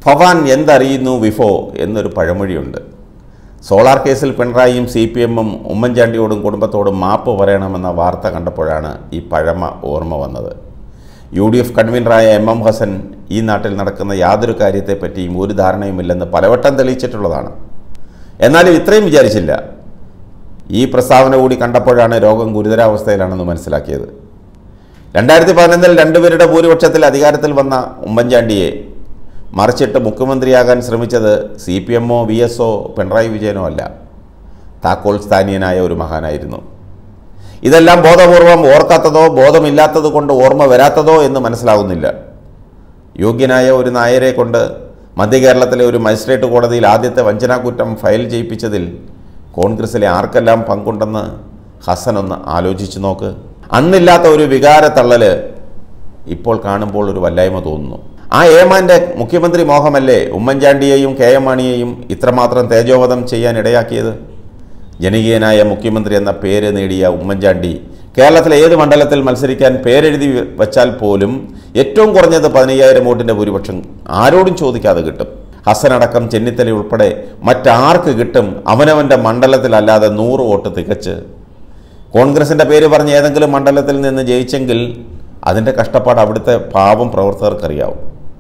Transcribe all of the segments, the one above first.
ഭവാൻ എന്തറിയുന്നു വിഫോ എന്നൊരു പഴമൊഴിയുണ്ട് സോളാർ കേസിൽ പിണറായിയും സി പി എമ്മും ഉമ്മൻചാണ്ടിയോടും കുടുംബത്തോടും മാപ്പ് പറയണമെന്ന വാർത്ത കണ്ടപ്പോഴാണ് ഈ പഴമ ഓർമ്മ വന്നത് യു ഡി എഫ് കൺവീനറായ എം എം ഹസൻ ഈ നാട്ടിൽ നടക്കുന്ന യാതൊരു കാര്യത്തെപ്പറ്റിയും ഒരു ധാരണയുമില്ലെന്ന് പലവട്ടം തെളിയിച്ചിട്ടുള്ളതാണ് എന്നാലും ഇത്രയും വിചാരിച്ചില്ല ഈ പ്രസ്താവന കൂടി കണ്ടപ്പോഴാണ് രോഗം ഗുരുതരാവസ്ഥയിലാണെന്ന് മനസ്സിലാക്കിയത് രണ്ടായിരത്തി പതിനൊന്നിൽ രണ്ടുപേരുടെ ഭൂരിപക്ഷത്തിൽ അധികാരത്തിൽ വന്ന ഉമ്മൻചാണ്ടിയെ മറിച്ചിട്ട് മുഖ്യമന്ത്രിയാകാൻ ശ്രമിച്ചത് സി പി എമ്മോ വി എസ് ഒ പിണറായി വിജയനോ അല്ല താക്കോൽ സ്ഥാനീയനായ ഒരു മഹാനായിരുന്നു ഇതെല്ലാം ബോധപൂർവം ഓർക്കാത്തതോ ബോധമില്ലാത്തത് കൊണ്ട് ഓർമ്മ വരാത്തതോ എന്ന് മനസ്സിലാകുന്നില്ല യോഗ്യനായ ഒരു നായരെ കൊണ്ട് മധ്യ കേരളത്തിലെ ഒരു മജിസ്ട്രേറ്റ് കോടതിയിൽ ആദ്യത്തെ വഞ്ചനാക്കുറ്റം ഫയൽ ചെയ്യിപ്പിച്ചതിൽ കോൺഗ്രസിലെ ആർക്കെല്ലാം പങ്കുണ്ടെന്ന് ഹസൻ ഒന്ന് ആലോചിച്ചു നോക്ക് അന്നില്ലാത്ത ഒരു വികാര തള്ളല് ഇപ്പോൾ കാണുമ്പോൾ ഒരു വല്ലായ്മ തോന്നുന്നു ആ ഏമാൻ്റെ മുഖ്യമന്ത്രി മോഹമല്ലേ ഉമ്മൻചാണ്ടിയെയും കെ എം മാണിയെയും ഇത്രമാത്രം തേജോവധം ചെയ്യാൻ ഇടയാക്കിയത് ജനകീയനായ മുഖ്യമന്ത്രി എന്ന പേര് നേടിയ ഉമ്മൻചാണ്ടി കേരളത്തിലെ ഏത് മണ്ഡലത്തിൽ മത്സരിക്കാൻ പേരെഴുതി വച്ചാൽ പോലും ഏറ്റവും കുറഞ്ഞത് പതിനയ്യായിരം വോട്ടിൻ്റെ ഭൂരിപക്ഷം ആരോടും ചോദിക്കാതെ കിട്ടും ഹസനടക്കം ചെന്നിത്തല ഉൾപ്പെടെ മറ്റാർക്ക് കിട്ടും അവനവൻ്റെ മണ്ഡലത്തിലല്ലാതെ നൂറ് വോട്ട് തികച്ച് കോൺഗ്രസിൻ്റെ പേര് പറഞ്ഞ് ഏതെങ്കിലും മണ്ഡലത്തിൽ നിന്ന് ജയിച്ചെങ്കിൽ അതിൻ്റെ കഷ്ടപ്പാട് അവിടുത്തെ പാവം പ്രവർത്തകർക്കറിയാവും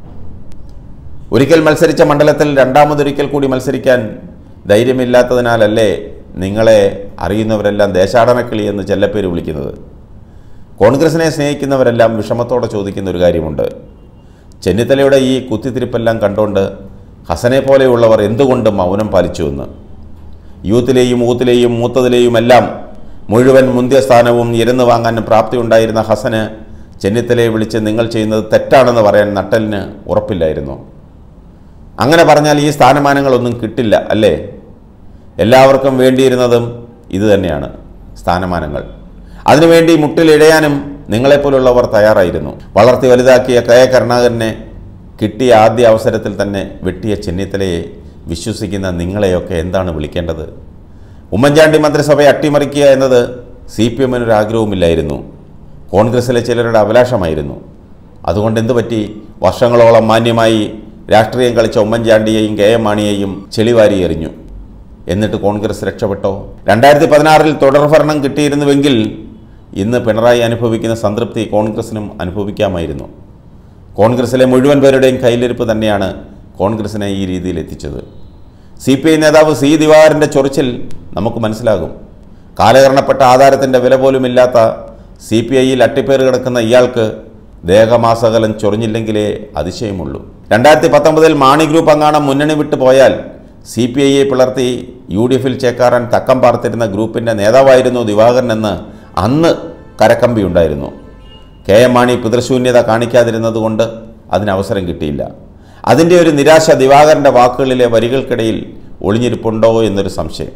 ഒരിക്കൽ മത്സരിച്ച മണ്ഡലത്തിൽ രണ്ടാമതൊരിക്കൽ കൂടി മത്സരിക്കാൻ ധൈര്യമില്ലാത്തതിനാലല്ലേ നിങ്ങളെ അറിയുന്നവരെല്ലാം ദേശാടനക്കിളി എന്ന് ചെല്ലപ്പേര് വിളിക്കുന്നത് കോൺഗ്രസിനെ സ്നേഹിക്കുന്നവരെല്ലാം വിഷമത്തോടെ ചോദിക്കുന്ന ഒരു കാര്യമുണ്ട് ചെന്നിത്തലയുടെ ഈ കുത്തിത്തിരിപ്പെല്ലാം കണ്ടുകൊണ്ട് ഹസനെ പോലെയുള്ളവർ എന്തുകൊണ്ട് മൗനം പാലിച്ചുവെന്ന് യൂത്തിലെയും ഊത്തിലെയും മൂത്തതിലെയും എല്ലാം മുഴുവൻ മുന്തിയ സ്ഥാനവും ഇരുന്ന് വാങ്ങാൻ പ്രാപ്തിയുണ്ടായിരുന്ന ഹസന് ചെന്നിത്തലയെ വിളിച്ച് നിങ്ങൾ ചെയ്യുന്നത് തെറ്റാണെന്ന് പറയാൻ നട്ടലിന് ഉറപ്പില്ലായിരുന്നു അങ്ങനെ പറഞ്ഞാൽ ഈ സ്ഥാനമാനങ്ങളൊന്നും കിട്ടില്ല അല്ലേ എല്ലാവർക്കും വേണ്ടിയിരുന്നതും ഇത് തന്നെയാണ് സ്ഥാനമാനങ്ങൾ അതിനുവേണ്ടി മുട്ടിലിഴയാനും നിങ്ങളെപ്പോലുള്ളവർ തയ്യാറായിരുന്നു വളർത്തി വലുതാക്കിയ കെ കരുണാകരനെ കിട്ടിയ ആദ്യ അവസരത്തിൽ തന്നെ വെട്ടിയ ചെന്നിത്തലയെ വിശ്വസിക്കുന്ന നിങ്ങളെയൊക്കെ എന്താണ് വിളിക്കേണ്ടത് ഉമ്മൻചാണ്ടി മന്ത്രിസഭയെ അട്ടിമറിക്കുക എന്നത് സി പി എമ്മിനൊരു ആഗ്രഹവുമില്ലായിരുന്നു കോൺഗ്രസിലെ ചിലരുടെ അഭിലാഷമായിരുന്നു അതുകൊണ്ട് എന്തു പറ്റി വർഷങ്ങളോളം മാന്യമായി രാഷ്ട്രീയം കളിച്ച ഉമ്മൻചാണ്ടിയെയും കെ എം മാണിയെയും ചെളിവാരി എറിഞ്ഞു എന്നിട്ട് കോൺഗ്രസ് രക്ഷപ്പെട്ടോ രണ്ടായിരത്തി പതിനാറിൽ തുടർഭരണം കിട്ടിയിരുന്നുവെങ്കിൽ ഇന്ന് പിണറായി അനുഭവിക്കുന്ന സംതൃപ്തി കോൺഗ്രസിനും അനുഭവിക്കാമായിരുന്നു കോൺഗ്രസിലെ മുഴുവൻ പേരുടെയും കയ്യിലിരിപ്പ് തന്നെയാണ് കോൺഗ്രസിനെ ഈ രീതിയിൽ എത്തിച്ചത് സി പി ഐ നേതാവ് സി ദിവാകരൻ്റെ ചൊറിച്ചിൽ നമുക്ക് മനസ്സിലാകും കാലഹരണപ്പെട്ട ആധാരത്തിൻ്റെ വില പോലുമില്ലാത്ത സി പി ഐയിൽ അട്ടിപ്പേറ് കിടക്കുന്ന ഇയാൾക്ക് ദേഹമാസകലം ചൊറിഞ്ഞില്ലെങ്കിലേ അതിശയമുള്ളൂ രണ്ടായിരത്തി പത്തൊമ്പതിൽ മാണി ഗ്രൂപ്പ് അങ്ങാണം മുന്നണി വിട്ടു പോയാൽ സി പി ഐയെ പിളർത്തി യു ഡി എഫിൽ ചേക്കാറാൻ തക്കം പാർത്തിരുന്ന ഗ്രൂപ്പിൻ്റെ നേതാവായിരുന്നു ദിവാകരൻ എന്ന് അന്ന് കരക്കമ്പി ഉണ്ടായിരുന്നു കെ എം മാണി പിതൃശൂന്യത കാണിക്കാതിരുന്നതുകൊണ്ട് അതിന് അവസരം കിട്ടിയില്ല അതിൻ്റെ ഒരു നിരാശ ദിവാകരൻ്റെ വാക്കുകളിലെ വരികൾക്കിടയിൽ ഒളിഞ്ഞിരിപ്പുണ്ടോ എന്നൊരു സംശയം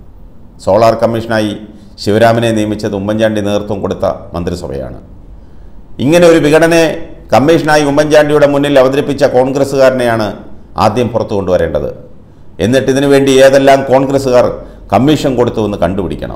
സോളാർ കമ്മീഷനായി ശിവരാമനെ നിയമിച്ചത് ഉമ്മൻചാണ്ടി നേതൃത്വം കൊടുത്ത മന്ത്രിസഭയാണ് ഇങ്ങനെ ഒരു വിഘടനയെ കമ്മീഷനായി ഉമ്മൻചാണ്ടിയുടെ മുന്നിൽ അവതരിപ്പിച്ച കോൺഗ്രസ്സുകാരനെയാണ് ആദ്യം പുറത്തു കൊണ്ടുവരേണ്ടത് എന്നിട്ട് ഇതിനു വേണ്ടി ഏതെല്ലാം കോൺഗ്രസ്സുകാർ കമ്മീഷൻ കൊടുത്തുവെന്ന് കണ്ടുപിടിക്കണം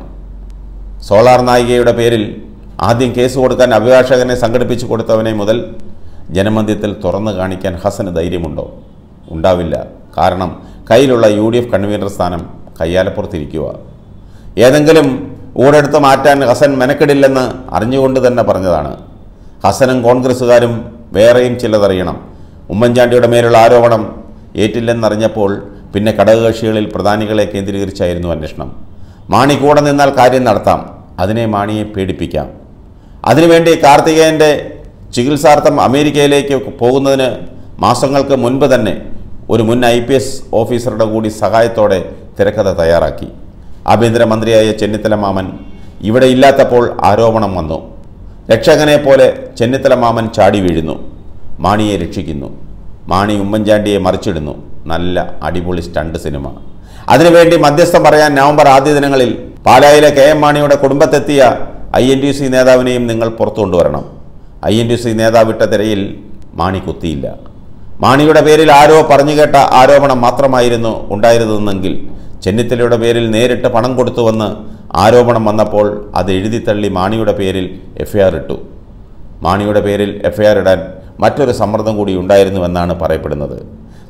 സോളാർ നായികയുടെ പേരിൽ ആദ്യം കേസ് കൊടുക്കാൻ അഭിഭാഷകനെ സംഘടിപ്പിച്ചു കൊടുത്തവനെ മുതൽ ജനമധ്യത്തിൽ തുറന്നു കാണിക്കാൻ ഹസന് ധൈര്യമുണ്ടോ ഉണ്ടാവില്ല കാരണം കയ്യിലുള്ള യു ഡി എഫ് കൺവീനർ സ്ഥാനം കയ്യാലപ്പുറത്തിരിക്കുക ഏതെങ്കിലും ഊടെടുത്ത് മാറ്റാൻ ഹസൻ മെനക്കെടില്ലെന്ന് അറിഞ്ഞുകൊണ്ട് തന്നെ പറഞ്ഞതാണ് ഹസനും കോൺഗ്രസ്സുകാരും വേറെയും ചിലതറിയണം ഉമ്മൻചാണ്ടിയുടെ മേലുള്ള ആരോപണം ഏറ്റില്ലെന്നറിഞ്ഞപ്പോൾ പിന്നെ ഘടകകക്ഷികളിൽ പ്രധാനികളെ കേന്ദ്രീകരിച്ചായിരുന്നു അന്വേഷണം മാണി കൂടെ നിന്നാൽ കാര്യം നടത്താം അതിനെ മാണിയെ പേടിപ്പിക്കാം അതിനുവേണ്ടി കാർത്തികേയൻ്റെ ചികിത്സാർത്ഥം അമേരിക്കയിലേക്ക് പോകുന്നതിന് മാസങ്ങൾക്ക് മുൻപ് തന്നെ ഒരു മുൻ ഐ പി എസ് ഓഫീസറുടെ കൂടി സഹായത്തോടെ തിരക്കഥ തയ്യാറാക്കി ആഭ്യന്തരമന്ത്രിയായ ചെന്നിത്തല മാമൻ ഇവിടെ ഇല്ലാത്തപ്പോൾ ആരോപണം വന്നു രക്ഷകനെ പോലെ ചെന്നിത്തല മാമൻ ചാടി വീഴുന്നു മാണിയെ രക്ഷിക്കുന്നു മാണി ഉമ്മൻചാണ്ടിയെ മറിച്ചിടുന്നു നല്ല അടിപൊളി സ്റ്റണ്ട് സിനിമ അതിനുവേണ്ടി മധ്യസ്ഥം പറയാൻ നവംബർ ആദ്യ ദിനങ്ങളിൽ പാലായിലെ കെ എം മാണിയുടെ കുടുംബത്തെത്തിയ ഐ എൻ ടി സി നേതാവിനെയും നിങ്ങൾ പുറത്തു കൊണ്ടുവരണം ഐ എൻ ടി സി നേതാവിട്ട തിരയിൽ മാണി കുത്തിയില്ല മാണിയുടെ പേരിൽ ആരോ പറഞ്ഞു കേട്ട ആരോപണം മാത്രമായിരുന്നു ഉണ്ടായിരുന്നതെങ്കിൽ ചെന്നിത്തലയുടെ പേരിൽ നേരിട്ട് പണം കൊടുത്തുവെന്ന് ആരോപണം വന്നപ്പോൾ അത് എഴുതിത്തള്ളി മാണിയുടെ പേരിൽ എഫ്ഐആർ ഇട്ടു മാണിയുടെ പേരിൽ എഫ്ഐആർ ഇടാൻ മറ്റൊരു സമ്മർദ്ദം കൂടി ഉണ്ടായിരുന്നുവെന്നാണ് പറയപ്പെടുന്നത്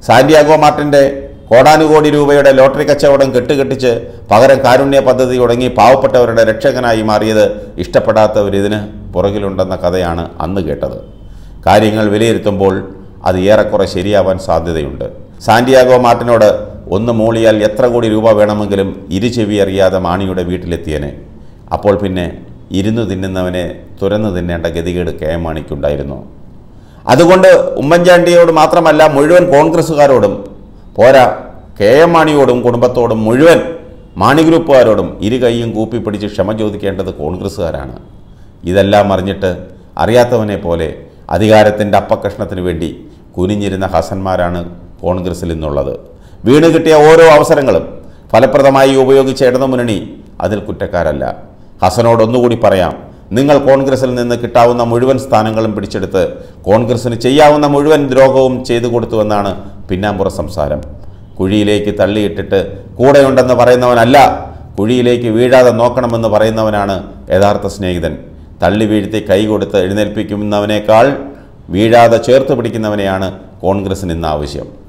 സാന്റിയാഗോ മാർട്ടിൻ്റെ കോടാനുകോടി രൂപയുടെ ലോട്ടറി കച്ചവടം കെട്ടുകെട്ടിച്ച് പകരം കാരുണ്യ പദ്ധതി തുടങ്ങി പാവപ്പെട്ടവരുടെ രക്ഷകനായി മാറിയത് ഇഷ്ടപ്പെടാത്തവരിതിന് പുറകിലുണ്ടെന്ന കഥയാണ് അന്ന് കേട്ടത് കാര്യങ്ങൾ വിലയിരുത്തുമ്പോൾ അത് ഏറെക്കുറെ ശരിയാവാൻ സാധ്യതയുണ്ട് സാന്റിയാഗോ മാർട്ടിനോട് ഒന്ന് മൂളിയാൽ എത്ര കോടി രൂപ വേണമെങ്കിലും ഇരുചെവി അറിയാതെ മാണിയുടെ വീട്ടിലെത്തിയനെ അപ്പോൾ പിന്നെ ഇരുന്നു തിന്നുന്നവനെ തുരന്നു തിന്നേണ്ട ഗതികേട് കെ എം മാണിക്കുണ്ടായിരുന്നു അതുകൊണ്ട് ഉമ്മൻചാണ്ടിയോട് മാത്രമല്ല മുഴുവൻ കോൺഗ്രസ്സുകാരോടും പോരാ കെ എം മാണിയോടും കുടുംബത്തോടും മുഴുവൻ മാണി ഗ്രൂപ്പുകാരോടും ഇരു കൈയും കൂപ്പി പിടിച്ച് ക്ഷമ ചോദിക്കേണ്ടത് കോൺഗ്രസ്സുകാരാണ് ഇതെല്ലാം അറിഞ്ഞിട്ട് അറിയാത്തവനെ പോലെ അധികാരത്തിൻ്റെ അപ്പക്കഷ്ണത്തിന് വേണ്ടി കുനിഞ്ഞിരുന്ന ഹസന്മാരാണ് കോൺഗ്രസ്സിൽ നിന്നുള്ളത് വീണ് കിട്ടിയ ഓരോ അവസരങ്ങളും ഫലപ്രദമായി ഉപയോഗിച്ച ഇടതുമുന്നണി അതിൽ കുറ്റക്കാരല്ല ഹസനോട് ഒന്നുകൂടി പറയാം നിങ്ങൾ കോൺഗ്രസിൽ നിന്ന് കിട്ടാവുന്ന മുഴുവൻ സ്ഥാനങ്ങളും പിടിച്ചെടുത്ത് കോൺഗ്രസിന് ചെയ്യാവുന്ന മുഴുവൻ ദ്രോഹവും ചെയ്തു കൊടുത്തുവെന്നാണ് പിന്നാമ്പുറ സംസാരം കുഴിയിലേക്ക് തള്ളിയിട്ടിട്ട് കൂടെയുണ്ടെന്ന് പറയുന്നവനല്ല കുഴിയിലേക്ക് വീഴാതെ നോക്കണമെന്ന് പറയുന്നവനാണ് യഥാർത്ഥ സ്നേഹിതൻ തള്ളി വീഴ്ത്തി കൈ കൊടുത്ത് എഴുന്നേൽപ്പിക്കുന്നവനേക്കാൾ വീഴാതെ ചേർത്ത് പിടിക്കുന്നവനെയാണ് കോൺഗ്രസിന് ഇന്ന് ആവശ്യം